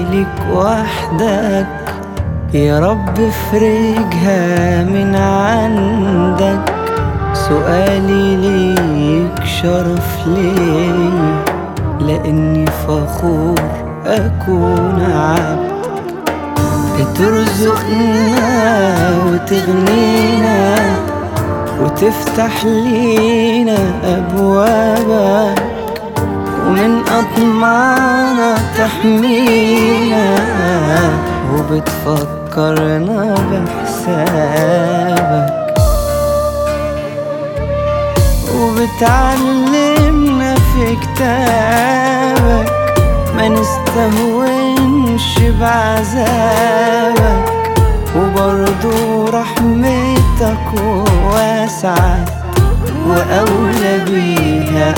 لك وحدك يا رب افرجها من عندك سؤالي ليك شرف لي لاني فخور اكون عبد بترزقنا وتغنينا وتفتح لينا أبوابك ومن أطماعنا تحمينا وبتفكرنا بحسابك وبتعلمنا في كتابك ما نستهونش بعذابك وبرضو رحمتك واسعة وأولى بيها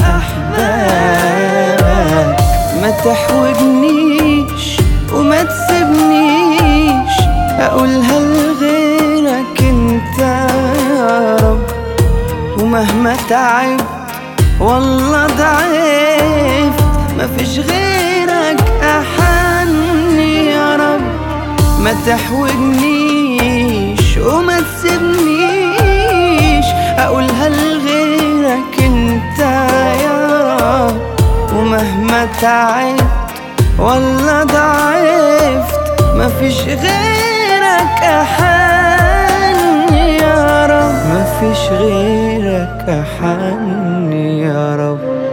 أحبابك ما تحوجنيش وما تسيبنيش أقولها لغيرك انت يا رب ومهما تعبت والله ضعفت مفيش غيرك أحني يا رب ما تحوجنيش وما تسيبنيش اقولها لغيرك انت يا رب ومهما تعبت ولا ضعفت مفيش غيرك احن يا رب مفيش غيرك احن يا رب